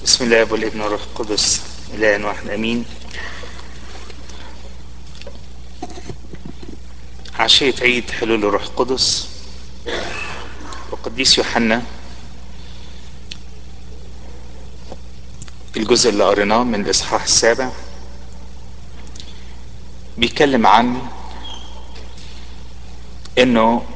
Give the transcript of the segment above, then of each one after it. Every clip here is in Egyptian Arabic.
بسم الله والابن والروح القدس اله واحد امين عشية عيد حلول الروح القدس وقديس يوحنا الجزء اللي قريناه من الاصحاح السابع بيتكلم عن انه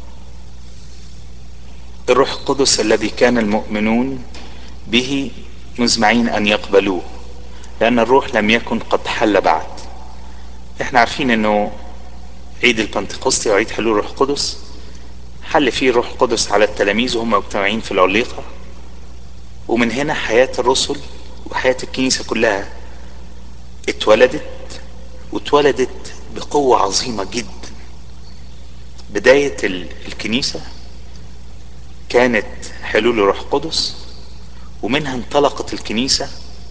الروح القدس الذي كان المؤمنون به مزمعين ان يقبلوه لان الروح لم يكن قد حل بعد احنا عارفين انه عيد البنتقسطي وعيد حلول الروح القدس حل فيه الروح القدس على التلاميذ وهم مجتمعين في العليقة ومن هنا حياة الرسل وحياة الكنيسة كلها اتولدت واتولدت بقوة عظيمة جدا بداية الكنيسة كانت حلول الروح القدس ومنها انطلقت الكنيسة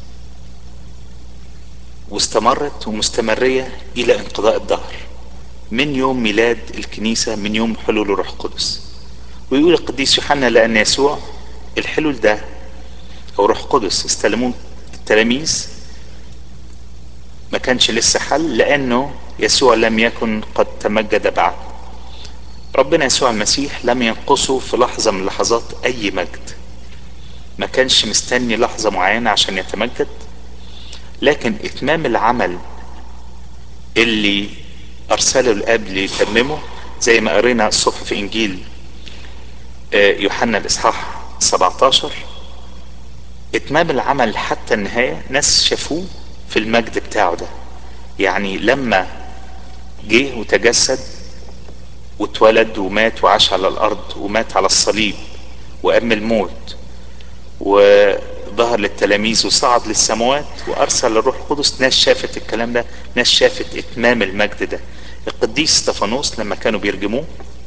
واستمرت ومستمرية إلى انقضاء الدهر من يوم ميلاد الكنيسة من يوم حلول الروح القدس ويقول القديس يوحنا لأن يسوع الحلول ده أو روح قدس استلموه التلاميذ ما كانش لسه حل لأنه يسوع لم يكن قد تمجد بعد ربنا يسوع المسيح لم ينقصه في لحظة من لحظات أي مجد ما كانش مستني لحظة معينة عشان يتمجد لكن إتمام العمل اللي أرسله الآب ليتممه زي ما قرينا الصبح في إنجيل يوحنا الإصحاح 17 إتمام العمل حتى النهاية ناس شافوه في المجد بتاعه ده يعني لما جه وتجسد واتولد ومات وعاش على الأرض ومات على الصليب وقام الموت وظهر للتلاميذ وصعد للسماوات وارسل الروح القدس ناس شافت الكلام ده ناس شافت اتمام المجد ده القديس استفانوس لما كانوا بيرجموه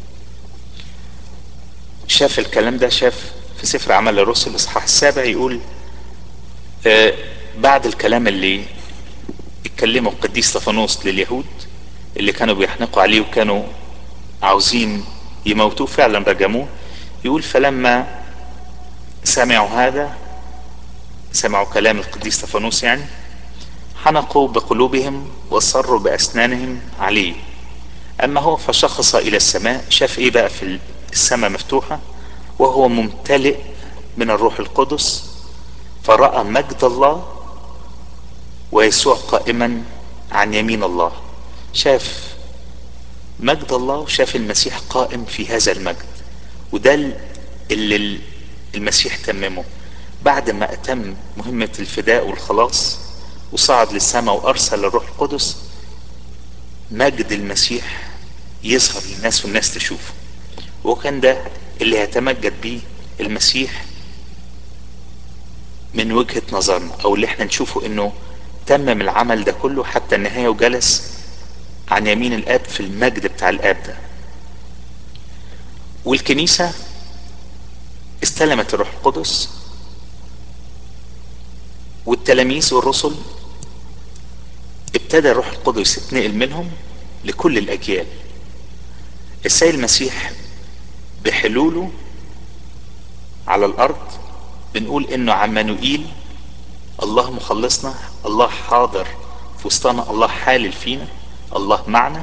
شاف الكلام ده شاف في سفر اعمال الرسل الاصحاح السابع يقول آه بعد الكلام اللي اتكلمه القديس استفانوس لليهود اللي كانوا بيحنقوا عليه وكانوا عاوزين يموتوه فعلا رجموه يقول فلما سمعوا هذا سمعوا كلام القديس استفانوس يعني حنقوا بقلوبهم وصروا بأسنانهم عليه أما هو فشخص إلى السماء شاف إيه بقى في السماء مفتوحة وهو ممتلئ من الروح القدس فرأى مجد الله ويسوع قائما عن يمين الله شاف مجد الله وشاف المسيح قائم في هذا المجد وده اللي المسيح تممه بعد ما أتم مهمة الفداء والخلاص وصعد للسماء وأرسل الروح القدس مجد المسيح يظهر للناس والناس تشوفه وكان ده اللي هيتمجد بيه المسيح من وجهة نظرنا أو اللي احنا نشوفه إنه تمم العمل ده كله حتى النهاية وجلس عن يمين الآب في المجد بتاع الآب ده والكنيسة استلمت الروح القدس والتلاميذ والرسل ابتدى الروح القدس يتنقل منهم لكل الاجيال السيد المسيح بحلوله على الارض بنقول انه عمانوئيل الله مخلصنا الله حاضر في وسطنا الله حالل فينا الله معنا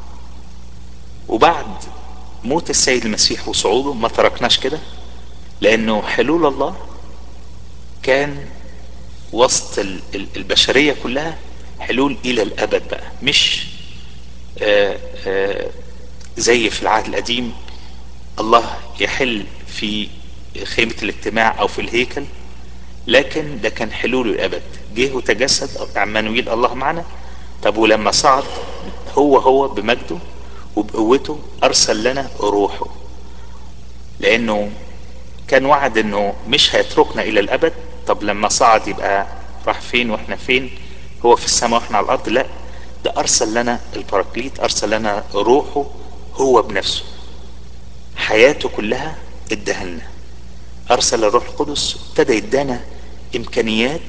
وبعد موت السيد المسيح وصعوده ما تركناش كده لانه حلول الله كان وسط البشرية كلها حلول الى الابد بقى مش آآ آآ زي في العهد القديم الله يحل في خيمة الاجتماع او في الهيكل لكن ده كان حلول الابد جه وتجسد عمانويل الله معنا طب ولما صعد هو هو بمجده وبقوته ارسل لنا روحه لانه كان وعد انه مش هيتركنا الى الابد طب لما صعد يبقى راح فين واحنا فين هو في السماء واحنا على الارض لا ده ارسل لنا البراكليت ارسل لنا روحه هو بنفسه حياته كلها اداها لنا ارسل الروح القدس ابتدى يدانا امكانيات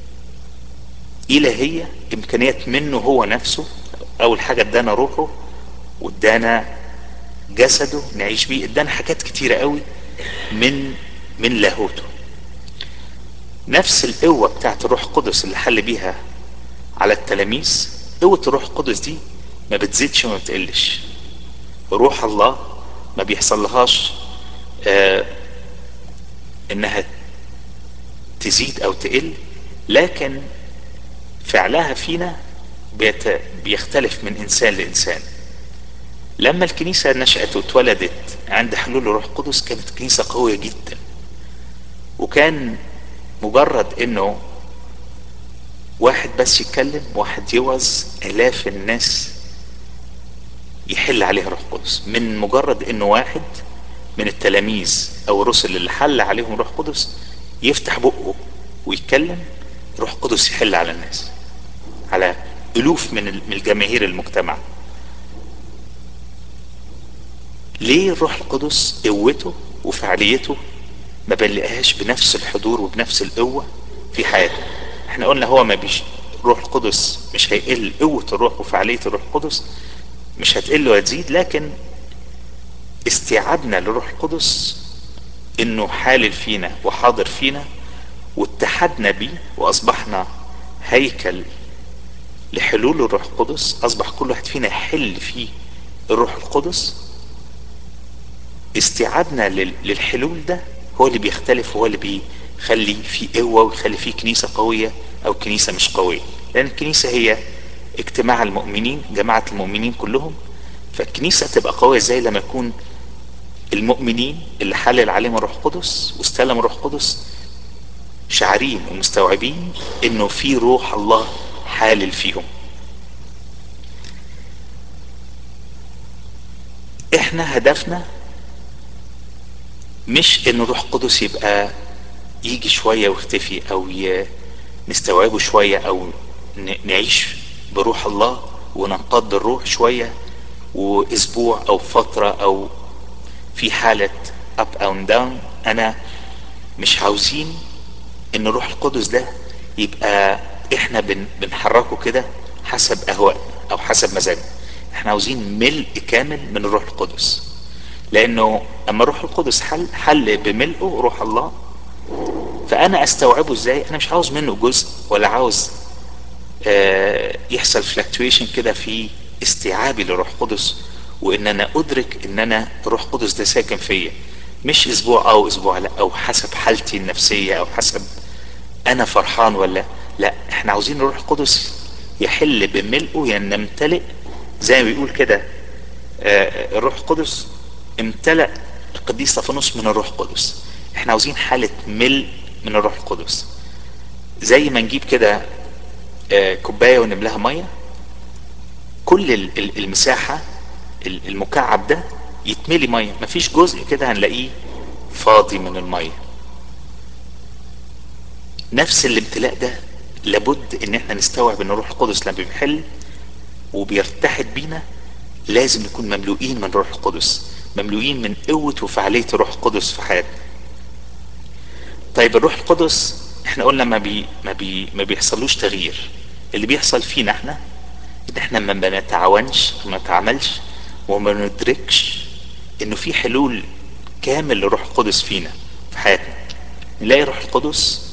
الهيه امكانيات منه هو نفسه اول حاجه ادانا روحه وادانا جسده نعيش بيه ادانا حاجات كتيره قوي من من لاهوته نفس القوة بتاعت الروح القدس اللي حل بيها على التلاميذ قوة الروح القدس دي ما بتزيدش وما بتقلش روح الله ما بيحصلهاش آه انها تزيد او تقل لكن فعلها فينا بيت بيختلف من انسان لانسان لما الكنيسة نشأت واتولدت عند حلول الروح القدس كانت كنيسة قوية جدا وكان مجرد انه واحد بس يتكلم واحد يوعظ الاف الناس يحل عليها روح قدس من مجرد انه واحد من التلاميذ او الرسل اللي حل عليهم روح قدس يفتح بقه ويتكلم روح قدس يحل على الناس على الوف من الجماهير المجتمع ليه الروح القدس قوته وفعاليته ما بنلاقيهاش بنفس الحضور وبنفس القوة في حياتنا احنا قلنا هو ما بيش روح القدس مش هيقل قوة الروح وفعالية الروح القدس مش هتقل وهتزيد لكن استيعابنا للروح القدس انه حالل فينا وحاضر فينا واتحدنا بيه واصبحنا هيكل لحلول الروح القدس اصبح كل واحد فينا يحل فيه الروح القدس استيعابنا للحلول ده هو اللي بيختلف وهو اللي بيخلي فيه قوة ويخلي فيه كنيسة قوية او كنيسة مش قوية لان الكنيسة هي اجتماع المؤمنين جماعة المؤمنين كلهم فالكنيسة تبقى قوية ازاي لما يكون المؤمنين اللي حلل عليهم الروح القدس واستلم الروح القدس شعارين ومستوعبين انه في روح الله حالل فيهم احنا هدفنا مش ان الروح القدس يبقى يجي شوية ويختفي او نستوعبه شوية او نعيش بروح الله وننقض الروح شوية واسبوع او فترة او في حالة اب او داون انا مش عاوزين ان الروح القدس ده يبقى احنا بن بنحركه كده حسب اهواء او حسب مزاجنا احنا عاوزين ملء كامل من الروح القدس لانه اما الروح القدس حل حل بملئه روح الله فانا استوعبه ازاي انا مش عاوز منه جزء ولا عاوز آه يحصل فلكتويشن كده في استيعابي للروح القدس وان انا ادرك ان انا الروح القدس ده ساكن فيا مش اسبوع او اسبوع لا او حسب حالتي النفسية او حسب انا فرحان ولا لا احنا عاوزين الروح القدس يحل بملئه يعني نمتلئ زي ما بيقول كده آه الروح القدس امتلأ القديس صفانوس من الروح القدس احنا عاوزين حالة ملء من الروح القدس زي ما نجيب كده آه كوباية ونملاها مية كل المساحة المكعب ده يتملي مية مفيش جزء كده هنلاقيه فاضي من المية نفس الامتلاء ده لابد ان احنا نستوعب ان الروح القدس لما بيحل وبيرتحد بينا لازم نكون مملوئين من الروح القدس مملوئين من قوة وفعالية الروح القدس في حياتنا طيب الروح القدس احنا قلنا ما بي ما بي ما بيحصلوش تغيير اللي بيحصل فينا احنا ان احنا ما بنتعاونش ما نتعاملش وما ندركش انه في حلول كامل للروح القدس فينا في حياتنا نلاقي الروح القدس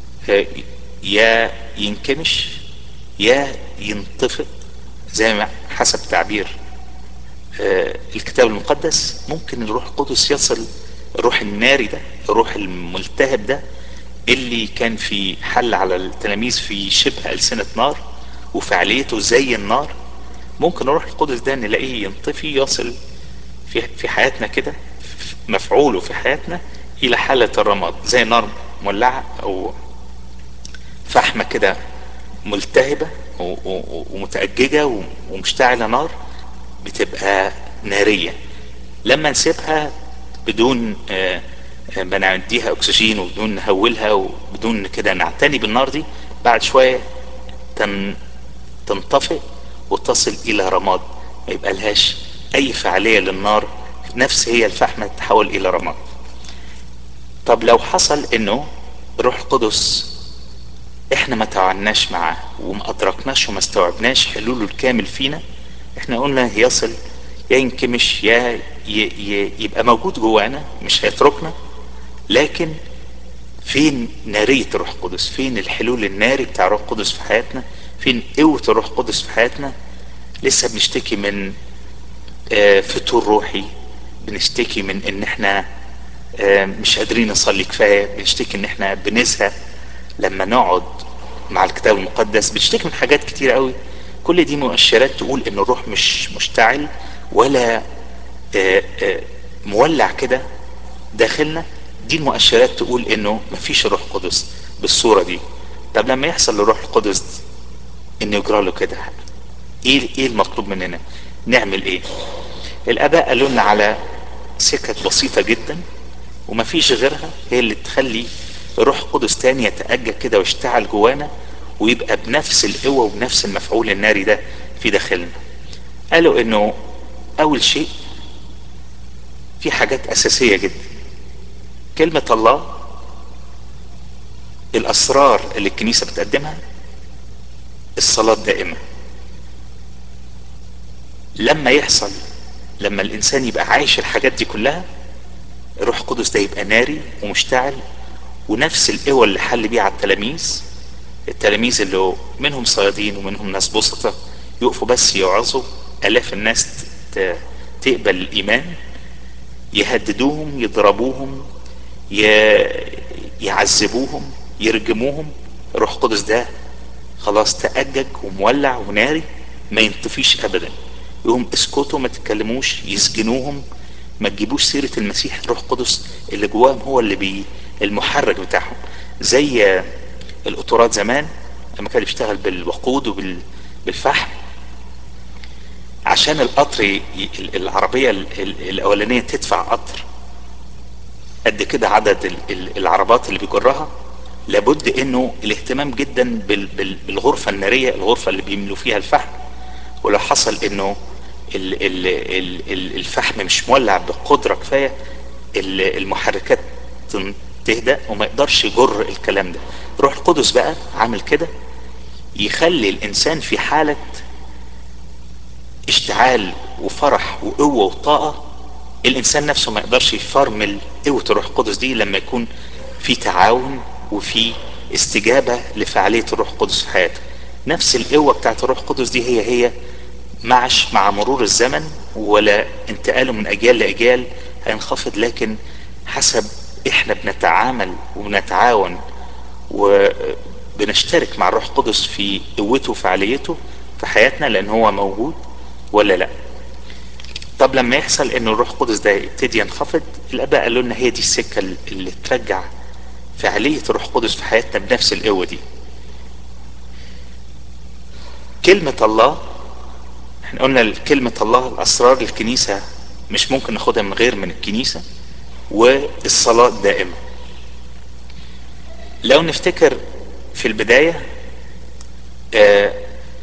يا ينكمش يا ينطفئ زي ما حسب تعبير الكتاب المقدس ممكن الروح القدس يصل الروح الناري ده الروح الملتهب ده اللي كان في حل على التلاميذ في شبه ألسنة نار وفعاليته زي النار ممكن الروح القدس ده نلاقيه ينطفي يصل في في حياتنا كده مفعوله في حياتنا الى حالة الرماد زي نار مولعة او فحمة كده ملتهبة ومتأججة ومشتعلة نار بتبقى نارية لما نسيبها بدون ما نديها اكسجين وبدون نهولها وبدون كده نعتني بالنار دي بعد شوية تن تنطفئ وتصل الى رماد ما يبقى لهاش اي فعالية للنار نفس هي الفحمة تتحول الى رماد طب لو حصل انه روح القدس احنا ما تعاوناش معاه وما ادركناش وما استوعبناش حلوله الكامل فينا احنا قلنا يصل يا ينكمش يا ي... ي... يبقى موجود جوانا مش هيتركنا لكن فين نارية الروح القدس فين الحلول الناري بتاع الروح القدس في حياتنا فين قوة الروح القدس في حياتنا لسه بنشتكي من آه، فتور روحي بنشتكي من ان احنا آه، مش قادرين نصلي كفاية بنشتكي ان احنا بنزهق لما نقعد مع الكتاب المقدس بنشتكي من حاجات كتير قوي كل دي مؤشرات تقول ان الروح مش مشتعل ولا آه، آه، مولع كده داخلنا دي المؤشرات تقول انه مفيش روح قدس بالصورة دي طب لما يحصل للروح القدس انه يجرى له كده ايه ايه المطلوب مننا نعمل ايه الاباء قالوا لنا على سكك بسيطة جدا ومفيش غيرها هي اللي تخلي روح قدس تاني يتأجج كده ويشتعل جوانا ويبقى بنفس القوة وبنفس المفعول الناري ده في داخلنا قالوا انه اول شيء في حاجات اساسية جدا كلمة الله الاسرار اللي الكنيسة بتقدمها الصلاة دائمة لما يحصل لما الانسان يبقى عايش الحاجات دي كلها الروح القدس ده يبقى ناري ومشتعل ونفس القوة اللي حل بيها على التلاميذ التلاميذ اللي هو منهم صيادين ومنهم ناس بسطة يقفوا بس يوعظوا الاف الناس ت- تقبل الايمان يهددوهم يضربوهم ي- يعذبوهم يرجموهم الروح القدس ده خلاص تأجج ومولع وناري ما ينطفيش ابدا يقوم اسكتوا ما تتكلموش يسجنوهم ما تجيبوش سيرة المسيح الروح القدس اللي جواهم هو اللي بي المحرك بتاعهم زي القطارات زمان لما كان بيشتغل بالوقود وبالفحم عشان القطر ي- ي- العربية ال- ال- الأولانية تدفع قطر قد كده عدد ال- ال- العربات اللي بيجرها لابد انه الاهتمام جدا بال- بال- بالغرفة النارية الغرفة اللي بيملوا فيها الفحم ولو حصل انه ال- ال- ال- ال- الفحم مش مولع بقدرة كفاية ال- المحركات تن- تهدأ وما يقدرش يجر الكلام ده روح القدس بقى عامل كده يخلي الانسان في حالة اشتعال وفرح وقوة وطاقة الانسان نفسه ما يقدرش يفرمل قوة الروح القدس دي لما يكون في تعاون وفي استجابة لفعالية الروح القدس في حياته نفس القوة بتاعت الروح القدس دي هي هي معش مع مرور الزمن ولا انتقاله من اجيال لاجيال هينخفض لكن حسب احنا بنتعامل وبنتعاون وبنشترك مع الروح القدس في قوته وفعاليته في حياتنا لان هو موجود ولا لا طب لما يحصل ان الروح القدس ده يبتدي ينخفض الاباء قالوا لنا هي دي السكه اللي ترجع فعاليه الروح القدس في حياتنا بنفس القوه دي كلمه الله احنا قلنا كلمه الله الاسرار الكنيسه مش ممكن ناخدها من غير من الكنيسه والصلاه دائمه لو نفتكر في البدايه آه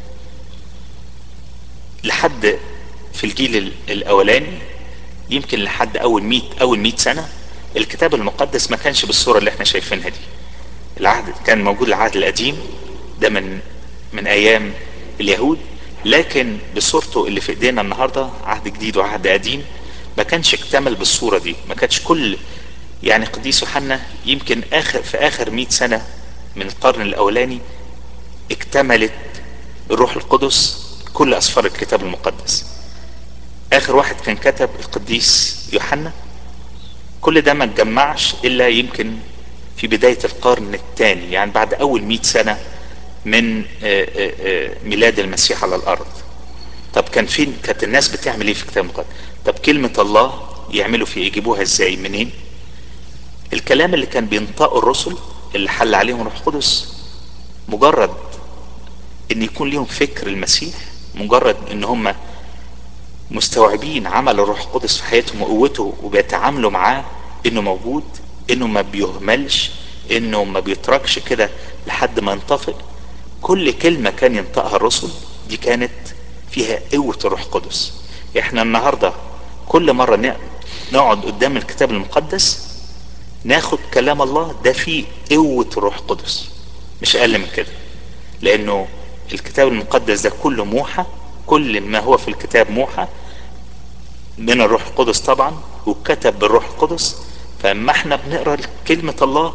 لحد في الجيل ال- الاولاني يمكن لحد اول 100 اول 100 سنه الكتاب المقدس ما كانش بالصوره اللي احنا شايفينها دي العهد كان موجود العهد القديم ده من من ايام اليهود لكن بصورته اللي في ايدينا النهارده عهد جديد وعهد قديم ما كانش اكتمل بالصوره دي ما كانش كل يعني قديس يوحنا يمكن اخر في اخر 100 سنه من القرن الاولاني اكتملت الروح القدس كل اسفار الكتاب المقدس اخر واحد كان كتب القديس يوحنا كل ده ما اتجمعش الا يمكن في بداية القرن الثاني يعني بعد اول مئة سنة من آه، آه، آه، ميلاد المسيح على الارض طب كان فين كانت الناس بتعمل ايه في الكتاب المقدس طب كلمة الله يعملوا فيه يجيبوها ازاي منين الكلام اللي كان بينطقه الرسل اللي حل عليهم روح قدس مجرد ان يكون ليهم فكر المسيح مجرد ان هم مستوعبين عمل الروح القدس في حياتهم وقوته وبيتعاملوا معاه انه موجود انه ما بيهملش انه ما بيتركش كده لحد ما ينطفئ كل كلمة كان ينطقها الرسل دي كانت فيها قوة الروح القدس احنا النهاردة كل مرة ن- نقعد قدام الكتاب المقدس ناخد كلام الله ده فيه قوة الروح القدس مش اقل من كده لانه الكتاب المقدس ده كله موحى كل ما هو في الكتاب موحى من الروح القدس طبعا وكتب بالروح القدس فاما احنا بنقرا كلمة الله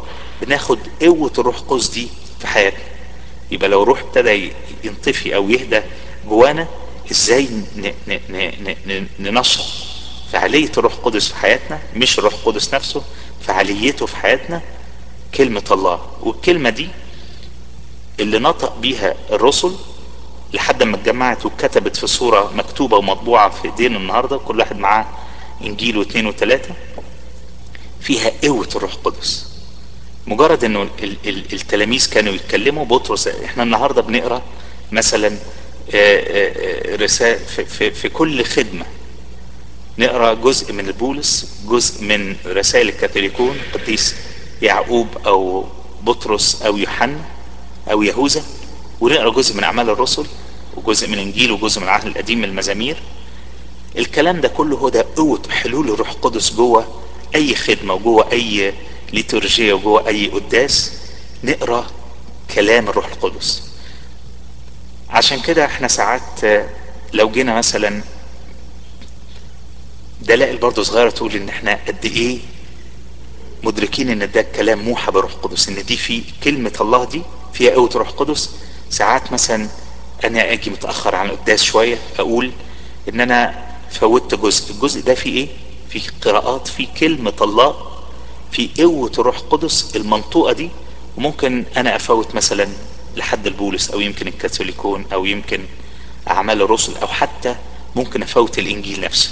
بناخد قوة الروح القدس دي في حياتنا يبقى لو الروح ابتدى ينطفي او يهدى جوانا ازاي ن- ن- ن- ن- ننشط فعالية الروح القدس في حياتنا مش الروح القدس نفسه فعاليته في حياتنا كلمة الله والكلمة دي اللي نطق بيها الرسل لحد ما اتجمعت واتكتبت في صورة مكتوبة ومطبوعة في ايدينا النهاردة كل واحد معاه انجيل واثنين وثلاثة فيها قوة الروح القدس مجرد انه ال- ال- التلاميذ كانوا يتكلموا بطرس احنا النهارده بنقرا مثلا رسائل في, في, في كل خدمه نقرا جزء من البولس جزء من رسائل الكاثوليكون قديس يعقوب او بطرس او يوحنا او يهوذا ونقرا جزء من اعمال الرسل وجزء من انجيل وجزء من العهد القديم من المزامير الكلام ده كله هو ده قوة حلول الروح القدس جوه أي خدمة وجوه أي ليتورجية وجوه أي قداس نقرا كلام الروح القدس عشان كده احنا ساعات آه، لو جينا مثلا دلائل برضه صغيرة تقول ان احنا قد ايه مدركين ان ده كلام موحى بروح القدس ان دي في كلمة الله دي فيها قوة روح القدس ساعات مثلا انا اجي متأخر عن القداس شوية اقول ان انا فوتت جزء الجزء ده فيه ايه في قراءات في كلمة الله في قوة الروح القدس المنطوقة دي وممكن انا افوت مثلا لحد البولس او يمكن الكاثوليكون او يمكن اعمال الرسل او حتى ممكن افوت الانجيل نفسه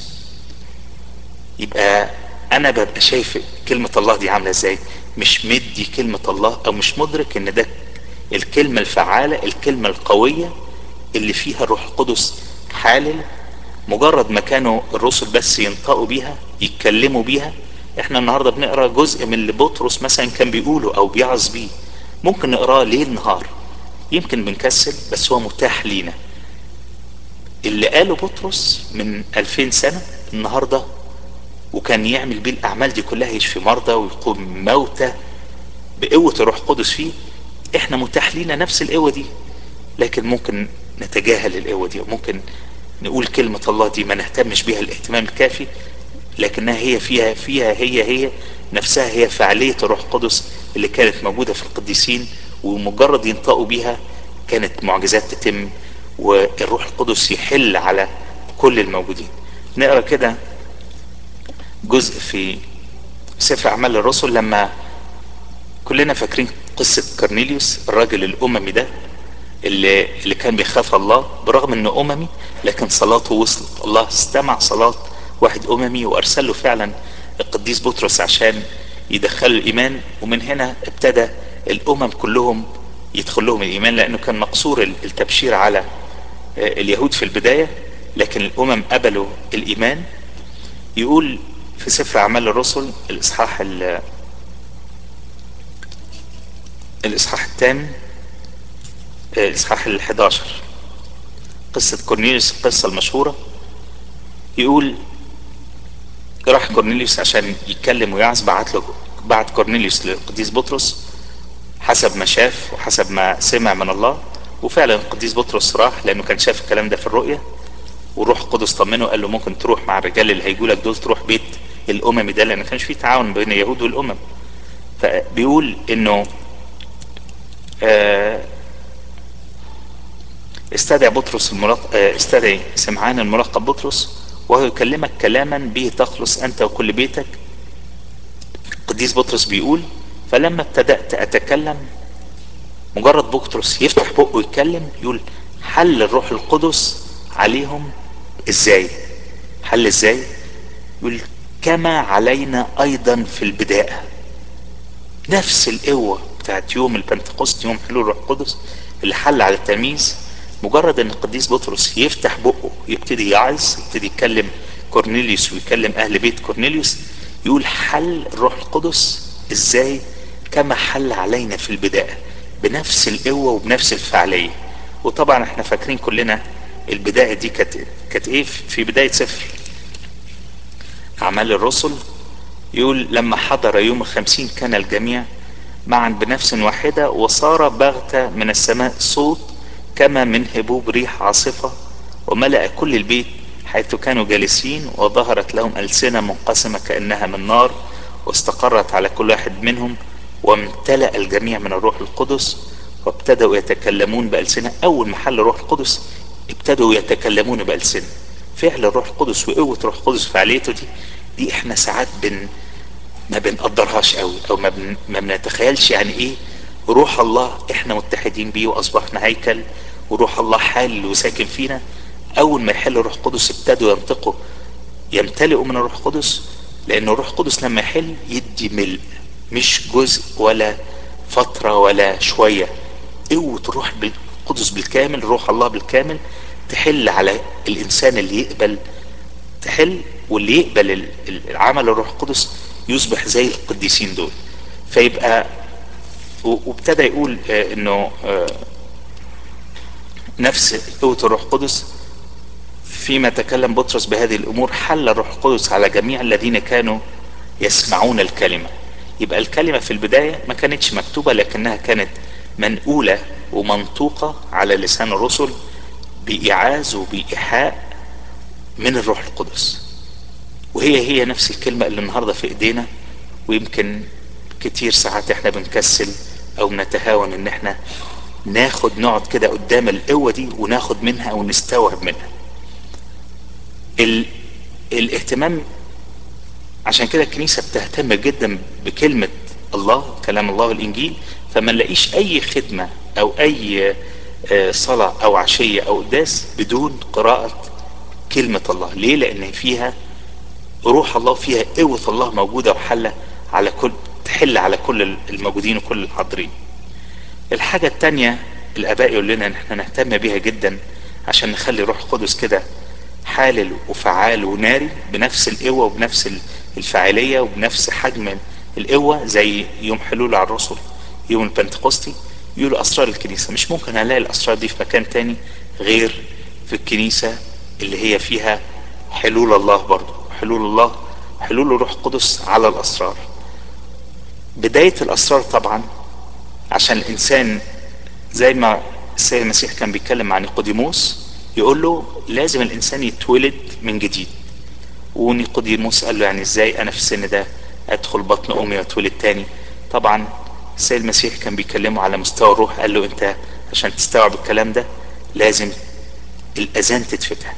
يبقى انا ببقى شايف كلمة الله دي عاملة ازاي مش مدي كلمة الله او مش مدرك ان ده الكلمة الفعالة الكلمة القوية اللي فيها الروح القدس حالل مجرد ما كانوا الرسل بس ينطقوا بيها يتكلموا بيها احنا النهاردة بنقرا جزء من اللي بطرس مثلا كان بيقوله او بيعظ بيه ممكن نقراه ليل نهار يمكن بنكسل بس هو متاح لينا اللي قاله بطرس من 2000 سنة النهاردة وكان يعمل بيه الأعمال دي كلها يشفي مرضى ويقوم موتى بقوة الروح القدس فيه احنا متاح لينا نفس القوة دي لكن ممكن نتجاهل القوة دي وممكن نقول كلمة الله دي ما نهتمش بيها الاهتمام الكافي لكنها هي فيها فيها هي هي نفسها هي فعالية الروح القدس اللي كانت موجودة في القديسين ومجرد ينطقوا بيها كانت معجزات تتم والروح القدس يحل على كل الموجودين نقرا كده جزء في سفر اعمال الرسل لما كلنا فاكرين قصة كورنيليوس الراجل الاممي ده اللي, اللي كان بيخاف الله برغم انه اممي لكن صلاته وصلت الله استمع صلاة واحد اممي وارسل له فعلا القديس بطرس عشان يدخلوا الايمان ومن هنا ابتدى الامم كلهم يدخل لهم الايمان لانه كان مقصور التبشير على اليهود في البداية لكن الامم قبلوا الايمان يقول في سفر اعمال الرسل الاصحاح الاصحاح الثامن الاصحاح ال 11 قصة كورنيليوس القصة المشهورة يقول راح كورنيليوس عشان يتكلم ويعظ بعت له بعت كورنيليوس للقديس بطرس حسب ما شاف وحسب ما سمع من الله وفعلا القديس بطرس راح لانه كان شاف الكلام ده في الرؤية والروح القدس طمنه قال له ممكن تروح مع الرجال اللي هيجوا لك دول تروح بيت الاممي ده لان ما كانش في تعاون بين اليهود والامم فبيقول انه آه استدعي بطرس الملق... استدعي سمعان الملقب بطرس وهو يكلمك كلاما به تخلص انت وكل بيتك القديس بطرس بيقول فلما ابتدأت اتكلم مجرد بطرس يفتح بقه ويتكلم يقول حل الروح القدس عليهم ازاي حل ازاي يقول كما علينا ايضا في البداية نفس القوة بتاعت يوم البنتقسط يوم حلول الروح القدس اللي حل على التلاميذ مجرد ان القديس بطرس يفتح بقه يبتدي يعظ يبتدي يتكلم كورنيليوس ويكلم اهل بيت كورنيليوس يقول حل الروح القدس ازاي كما حل علينا في البداية بنفس القوة وبنفس الفعالية وطبعا احنا فاكرين كلنا البداية دي كانت كانت ايه في بداية سفر اعمال الرسل يقول لما حضر يوم الخمسين كان الجميع معا بنفس واحدة وصار بغتة من السماء صوت كما من هبوب ريح عاصفة وملأ كل البيت حيث كانوا جالسين وظهرت لهم ألسنة منقسمة كأنها من نار واستقرت على كل واحد منهم وامتلأ الجميع من الروح القدس وابتدأوا يتكلمون بألسنة أول محل الروح القدس ابتدوا يتكلمون بألسنة فعل الروح القدس وقوة الروح القدس وفعاليته دي دي احنا ساعات بن ما بنقدرهاش قوي او ما, بن ما بنتخيلش يعني ايه روح الله احنا متحدين بيه واصبحنا هيكل وروح الله حال وساكن فينا اول ما يحل الروح القدس ابتدوا ينطقوا يمتلئوا من الروح القدس لان الروح القدس لما يحل يدي ملء مش جزء ولا فترة ولا شوية قوة الروح القدس بالكامل روح الله بالكامل تحل على الانسان اللي يقبل تحل واللي يقبل العمل الروح القدس يصبح زي القديسين دول فيبقى وابتدى يقول انه نفس قوة الروح القدس فيما تكلم بطرس بهذه الامور حل الروح القدس على جميع الذين كانوا يسمعون الكلمة يبقى الكلمة في البداية ما كانتش مكتوبة لكنها كانت منقولة ومنطوقة على لسان الرسل بإيعاز وبإيحاء من الروح القدس وهي هي نفس الكلمة اللي النهاردة في ايدينا ويمكن كتير ساعات احنا بنكسل او بنتهاون ان احنا ناخد نقعد كده قدام القوة دي وناخد منها او نستوعب منها ال... الاهتمام عشان كده الكنيسة بتهتم جدا بكلمة الله كلام الله والانجيل فما نلاقيش اي خدمة او اي صلاة او عشية او قداس بدون قراءة كلمة الله ليه لان فيها روح الله فيها قوة الله موجودة وحلة على كل تحل على كل الموجودين وكل الحاضرين الحاجة التانية الاباء يقول لنا ان احنا نهتم بيها جدا عشان نخلي روح القدس كده حالل وفعال وناري بنفس القوة وبنفس الفاعلية وبنفس حجم القوة زي يوم حلول على الرسل يوم البنتقسطي يقولوا اسرار الكنيسة مش ممكن هنلاقي الاسرار دي في مكان تاني غير في الكنيسة اللي هي فيها حلول الله برضو حلول الله حلول الروح القدس على الاسرار بداية الاسرار طبعا عشان الانسان زي ما السيد المسيح كان بيتكلم عن نيقوديموس يقول له لازم الانسان يتولد من جديد ونيقوديموس قال له يعني ازاي انا في السن ده ادخل بطن امي واتولد تاني طبعا السيد المسيح كان بيكلمه على مستوى الروح قال له انت عشان تستوعب الكلام ده لازم الاذان تتفتح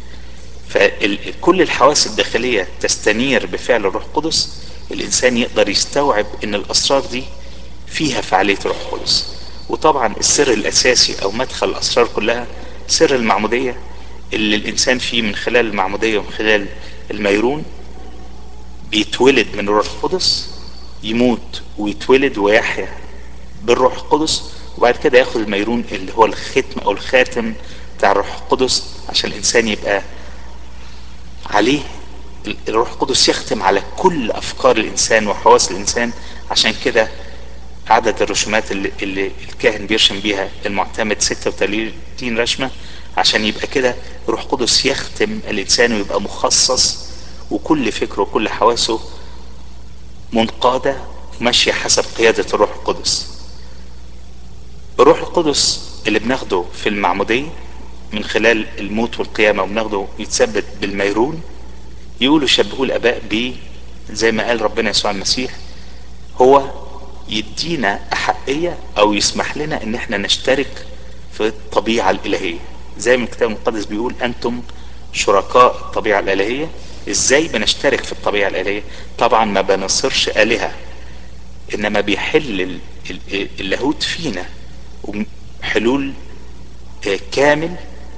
فكل الحواس الداخلية تستنير بفعل الروح القدس الانسان يقدر يستوعب ان الاسرار دي فيها فعالية الروح القدس وطبعا السر الاساسي او مدخل الاسرار كلها سر المعمودية اللي الانسان فيه من خلال المعمودية ومن خلال الميرون بيتولد من الروح القدس يموت ويتولد ويحيا بالروح القدس وبعد كده ياخد الميرون اللي هو الختم او الخاتم بتاع الروح القدس عشان الانسان يبقى عليه الروح القدس يختم على كل افكار الانسان وحواس الانسان عشان كده عدد الرسومات اللي, اللي الكاهن بيرسم بيها المعتمد 36 رسمة عشان يبقى كده روح قدس يختم الانسان ويبقى مخصص وكل فكره وكل حواسه منقادة ماشية حسب قيادة الروح القدس الروح القدس اللي بناخده في المعمودية من خلال الموت والقيامة وبناخده يتثبت بالميرون يقولوا شبهوا الاباء ب زي ما قال ربنا يسوع المسيح هو يدينا احقية او يسمح لنا ان احنا نشترك في الطبيعة الالهية زي ما الكتاب المقدس بيقول انتم شركاء الطبيعة الالهية ازاي بنشترك في الطبيعة الالهية طبعا ما بنصرش الهة انما بيحل اللاهوت فينا حلول كامل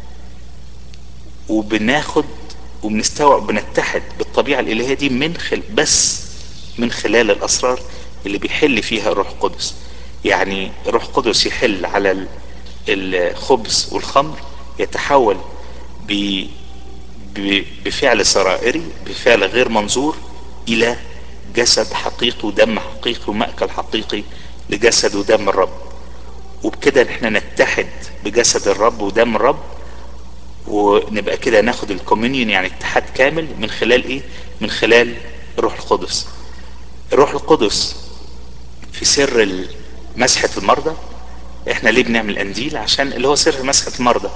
وبناخد وبنستوعب بنتحد بالطبيعة الالهية دي من خل بس من خلال الاسرار اللي بيحل فيها الروح القدس يعني الروح القدس يحل على الخبز والخمر يتحول بفعل سرائري بفعل غير منظور الى جسد حقيقي ودم حقيقي ومأكل حقيقي لجسد ودم الرب وبكده احنا نتحد بجسد الرب ودم الرب ونبقى كده ناخد الكومينيون يعني اتحاد كامل من خلال ايه من خلال الروح القدس الروح القدس في سر مسحة المرضى احنا ليه بنعمل انديل عشان اللي هو سر مسحة المرضى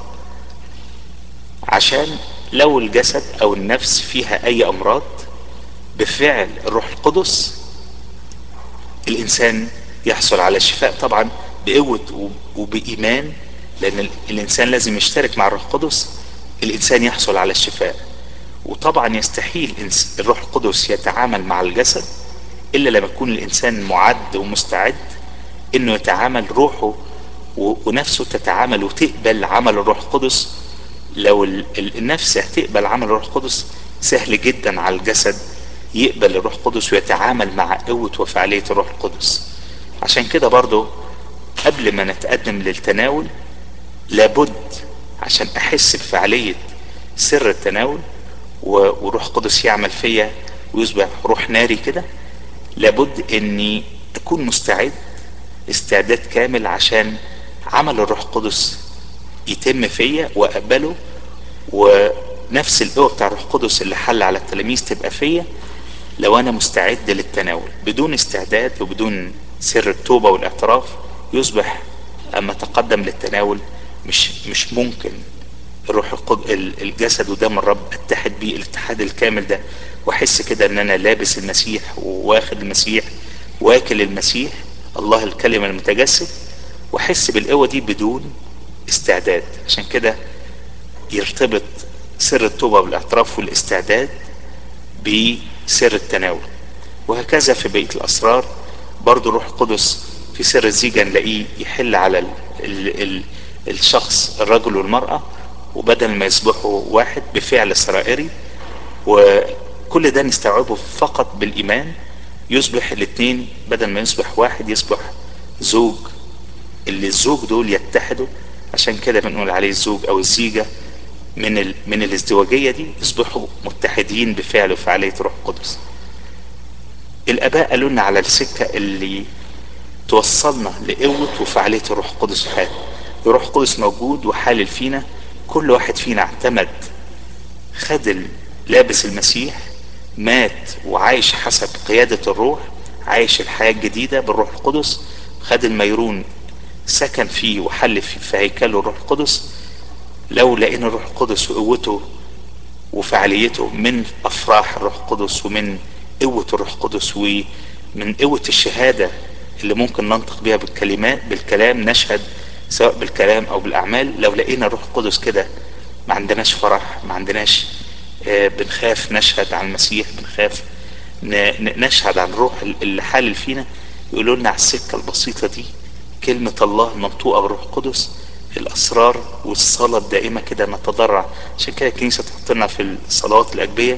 عشان لو الجسد او النفس فيها اي امراض بفعل الروح القدس الانسان يحصل على الشفاء طبعا بقوة وبإيمان لأن الإنسان لازم يشترك مع الروح القدس الإنسان يحصل على الشفاء وطبعا يستحيل الروح القدس يتعامل مع الجسد إلا لما يكون الإنسان معد ومستعد إنه يتعامل روحه ونفسه تتعامل وتقبل عمل الروح القدس لو النفس هتقبل عمل الروح القدس سهل جدا على الجسد يقبل الروح القدس ويتعامل مع قوة وفعالية الروح القدس عشان كده برضو قبل ما نتقدم للتناول لابد عشان احس بفعالية سر التناول وروح القدس يعمل فيا ويصبح روح ناري كده لابد اني اكون مستعد استعداد كامل عشان عمل الروح القدس يتم فيا واقبله ونفس القوة بتاع الروح القدس اللي حل على التلاميذ تبقى فيا لو انا مستعد للتناول بدون استعداد وبدون سر التوبة والاعتراف يصبح اما تقدم للتناول مش مش ممكن الروح القد... الجسد ودم الرب اتحد بيه الاتحاد الكامل ده واحس كده ان انا لابس المسيح واخد المسيح واكل المسيح الله الكلمة المتجسد واحس بالقوة دي بدون استعداد عشان كده يرتبط سر التوبة بالاعتراف والاستعداد بسر التناول وهكذا في بقية الاسرار برضو روح القدس في سر الزيجة نلاقيه يحل على ال ال ال الشخص الرجل والمرأة وبدل ما يصبحوا واحد بفعل سرائري وكل ده نستوعبه فقط بالإيمان يصبح الاثنين بدل ما يصبح واحد يصبح زوج اللي الزوج دول يتحدوا عشان كده بنقول عليه الزوج او الزيجة من ال... من الازدواجية دي يصبحوا متحدين بفعل وفعالية روح القدس الاباء قالوا لنا على السكة اللي توصلنا لقوة وفعالية الروح القدس في حياتنا الروح القدس موجود وحالل فينا كل واحد فينا اعتمد خد لابس المسيح مات وعايش حسب قيادة الروح عايش الحياة الجديدة بالروح القدس خد الميرون سكن فيه وحل فيه في هيكله الروح القدس لو لقينا الروح القدس وقوته وفعاليته من افراح الروح القدس ومن قوة الروح القدس ومن قوة الشهادة اللي ممكن ننطق بيها بالكلمات بالكلام نشهد سواء بالكلام او بالاعمال لو لقينا الروح القدس كده ما عندناش فرح ما عندناش آه بنخاف نشهد عن المسيح بنخاف نشهد عن الروح اللي حالل فينا يقولوا لنا على السكه البسيطه دي كلمه الله المنطوقه بالروح القدس الاسرار والصلاه الدائمه كده نتضرع عشان كده الكنيسه تحط لنا في الصلوات الاجبيه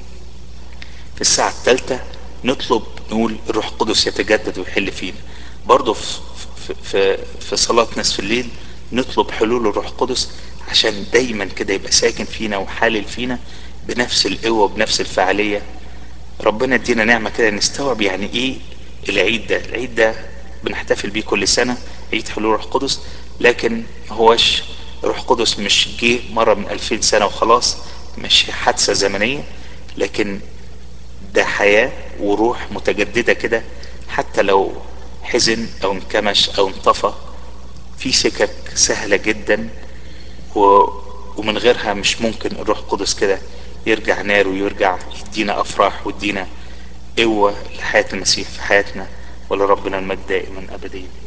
في الساعه الثالثه نطلب نقول الروح القدس يتجدد ويحل فينا برضه في في في صلاة نصف الليل نطلب حلول الروح القدس عشان دايما كده يبقى ساكن فينا وحالل فينا بنفس القوة وبنفس الفعالية ربنا يدينا نعمة كده نستوعب يعني ايه العيد ده العيد ده بنحتفل بيه كل سنة عيد حلول الروح القدس لكن هوش الروح القدس مش جه مرة من ألفين سنة وخلاص مش حادثة زمنية لكن ده حياة وروح متجددة كده حتى لو حزن او انكمش او انطفى في سكك سهلة جدا و... ومن غيرها مش ممكن الروح القدس كده يرجع نار ويرجع يدينا افراح ويدينا قوة لحياة المسيح في حياتنا ولربنا المجد دائما ابديا